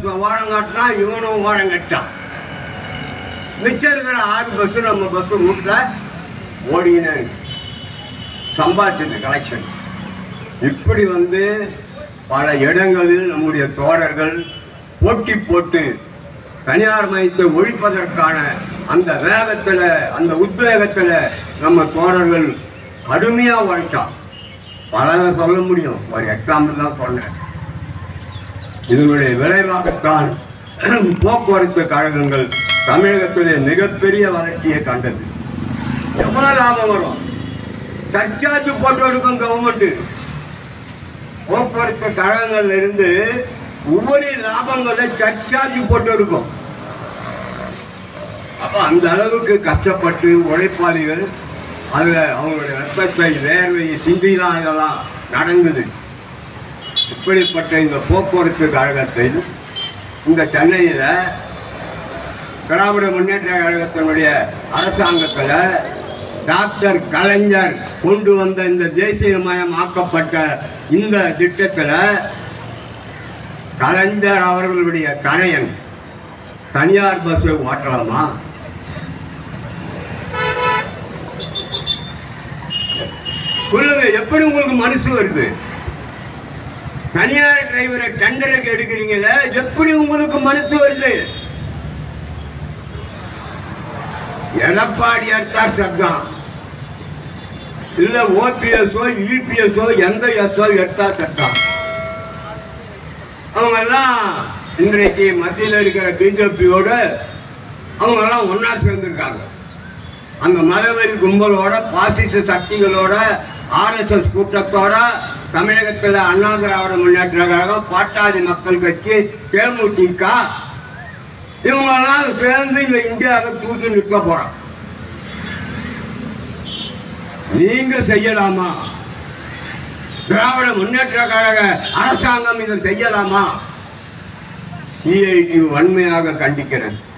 Bus ஓரம் காட்டினா இவனும் ஓரம் கட்டான் மிச்சம் இருக்கிற ஆறு பஸ்ஸு நம்ம பஸ்ஸு ரூட்டில் ஓடினே இருக்கு. சம்பாதிச்சது கலெக்ஷன் இப்படி வந்து பல இடங்களில் நம்முடைய தோழர்கள் போட்டி போட்டு தனியார் மையத்தை ஒழிப்பதற்கான அந்த வேகத்தில் அந்த உத்வேகத்தில் நம்ம தோழர்கள் கடுமையாக உழைச்சான் பல சொல்ல முடியும் ஒரு எக்ஸாம்பிள் தான் சொன்னேன் இதனுடைய விளைவாகத்தான் போக்குவரத்து கழகங்கள் தமிழகத்திலே மிகப்பெரிய வளர்ச்சியை கண்டது எவ்வளவு லாபம் வரும் சர்ச்சார்ஜ் போட்டு இருக்கும் கவர்மெண்ட் போக்குவரத்து கழகங்கள்ல இருந்து உபரி லாபங்களை சர்ச்சார்ஜ் போட்டு இருக்கும் அப்ப அந்த அளவுக்கு கஷ்டப்பட்டு உழைப்பாளிகள் அதுல அவங்களுடைய ரத்தத்தை வேர்வையை சிந்தி தான் இதெல்லாம் நடந்தது இப்படிப்பட்ட இந்த போக்குவரத்து கழகத்தில் இந்த சென்னையில் திராவிட முன்னேற்ற கழகத்தினுடைய அரசாங்கத்தில் டாக்டர் கலைஞர் கொண்டு வந்த இந்த தேசியமயமாக்கப்பட்ட இந்த திட்டத்தில் கலைஞர் அவர்களுடைய கணையன் தனியார் பஸ்ஸை ஓட்டலாமா சொல்லுங்க எப்படி உங்களுக்கு மனசு வருது தனியார் டிரைவரை டெண்டருக்கு எடுக்கிறீங்களே எப்படி உங்களுக்கு மனசு வருது எடப்பாடி எடுத்தா சட்டம் இல்ல ஓபிஎஸ்ஓ இபிஎஸ்ஓ எந்த எஸ்ஓ எடுத்தா சட்டம் அவங்க எல்லாம் இன்றைக்கு மத்தியில் இருக்கிற பிஜேபியோட அவங்க எல்லாம் ஒன்னா சேர்ந்திருக்காங்க அந்த மதவெறி கும்பலோட பாசிச சக்திகளோட ஆர்எஸ்எஸ் கூட்டத்தோட தமிழகத்தில் அண்ணா திராவிட முன்னேற்ற கழகம் பாட்டாளி மக்கள் கட்சி தேமுதிக இவங்கெல்லாம் சேர்ந்து இந்த இந்தியாவை தூக்கி நிற்க போறோம் நீங்க செய்யலாமா திராவிட முன்னேற்ற கழக அரசாங்கம் இதை செய்யலாமா சிஐடி வன்மையாக கண்டிக்கிறேன்